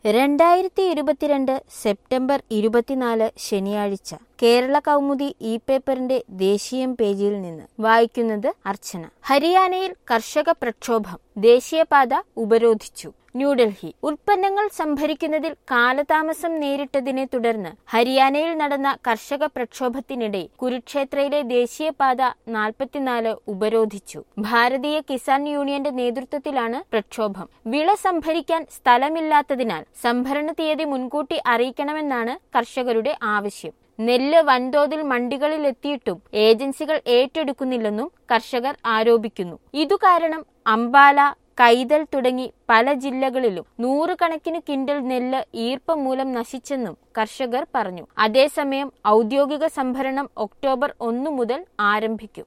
രണ്ടായിരത്തി ഇരുപത്തിരണ്ട് സെപ്റ്റംബർ ഇരുപത്തിനാല് ശനിയാഴ്ച കേരള കൗമുദി ഇ പേപ്പറിന്റെ ദേശീയം പേജിൽ നിന്ന് വായിക്കുന്നത് അർച്ചന ഹരിയാനയിൽ കർഷക പ്രക്ഷോഭം ദേശീയപാത ഉപരോധിച്ചു ന്യൂഡൽഹി ഉൽപ്പന്നങ്ങൾ സംഭരിക്കുന്നതിൽ കാലതാമസം നേരിട്ടതിനെ തുടർന്ന് ഹരിയാനയിൽ നടന്ന കർഷക പ്രക്ഷോഭത്തിനിടെ കുരുക്ഷേത്രയിലെ ദേശീയപാത നാൽപ്പത്തിനാല് ഉപരോധിച്ചു ഭാരതീയ കിസാൻ യൂണിയന്റെ നേതൃത്വത്തിലാണ് പ്രക്ഷോഭം വിള സംഭരിക്കാൻ സ്ഥലമില്ലാത്തതിനാൽ സംഭരണ തീയതി മുൻകൂട്ടി അറിയിക്കണമെന്നാണ് കർഷകരുടെ ആവശ്യം നെല്ല് വൻതോതിൽ മണ്ടികളിലെത്തിയിട്ടും ഏജൻസികൾ ഏറ്റെടുക്കുന്നില്ലെന്നും കർഷകർ ആരോപിക്കുന്നു ഇതുകാരണം അംബാല കൈതൽ തുടങ്ങി പല ജില്ലകളിലും നൂറുകണക്കിന് കിൻഡൽ നെല്ല് ഈർപ്പം മൂലം നശിച്ചെന്നും കർഷകർ പറഞ്ഞു അതേസമയം ഔദ്യോഗിക സംഭരണം ഒക്ടോബർ ഒന്നു മുതൽ ആരംഭിക്കും